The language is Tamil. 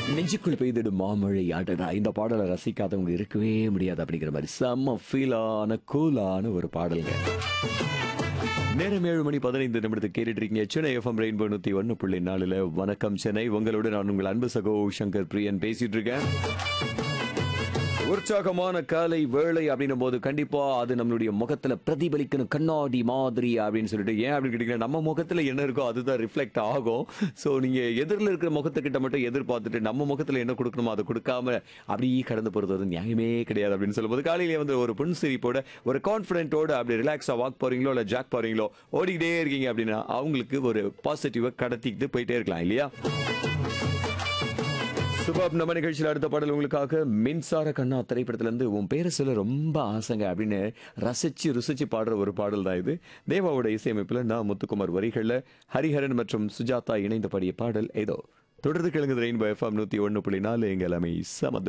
நெஞ்சுக்குள் பெய்திடும் மாமழை ஆட்டடா இந்த பாடலை ரசிக்காதவங்க இருக்கவே முடியாது அப்படிங்கிற மாதிரி செம்ம ஃபீலான கூலான ஒரு பாடல்ங்க நேரம் ஏழு மணி பதினைந்து நிமிடத்துக்கு கேட்டுட்டு இருக்கீங்க சென்னை எஃப்எம் ரெயின்போ நூத்தி ஒன்னு புள்ளி நாலுல வணக்கம் சென்னை உங்களோட நான் உங்கள் அன்பு சகோ சங்கர் பிரியன் பேசிட்டு இருக்கேன் உற்சாகமான காலை வேலை அப்படின்னும் போது கண்டிப்பா அது நம்மளுடைய முகத்துல பிரதிபலிக்கணும் கண்ணாடி மாதிரி அப்படின்னு சொல்லிட்டு ஏன் அப்படின்னு கேட்டீங்கன்னா நம்ம முகத்துல என்ன இருக்கோ அதுதான் ரிஃப்ளெக்ட் ஆகும் ஸோ நீங்க எதிரில் இருக்கிற முகத்துக்கிட்ட மட்டும் எதிர்பார்த்துட்டு நம்ம முகத்துல என்ன கொடுக்கணுமோ அதை கொடுக்காம அப்படியே கடந்து போறது வந்து நியாயமே கிடையாது அப்படின்னு சொல்லும்போது காலையிலே வந்து ஒரு புன்சிரிப்போட ஒரு கான்ஃபிடென்ட்டோட அப்படி ரிலாக்ஸா வாக் போறீங்களோ இல்ல ஜாக் போறீங்களோ ஓடிக்கிட்டே இருக்கீங்க அப்படின்னா அவங்களுக்கு ஒரு பாசிட்டிவா கடத்திக்கிட்டு போயிட்டே இருக்கலாம் இல்லையா சுபாப் நம்ம நிகழ்ச்சியில் அடுத்த பாடல் உங்களுக்காக மின்சார கண்ணா திரைப்படத்துல இருந்து உன் பேரை சொல்ல ரொம்ப ஆசைங்க அப்படின்னு ரசிச்சு ருசிச்சு பாடுற ஒரு பாடல் தான் இது தேவாவோட இசையமைப்புல நான் முத்துக்குமார் வரிகள்ல ஹரிஹரன் மற்றும் சுஜாதா இணைந்து பாடிய பாடல் ஏதோ தொடர்ந்து கிழங்கு ரெயின்போ எஃப்எம் நூத்தி ஒன்னு புள்ளி நாலு எங்க எல்லாமே சமது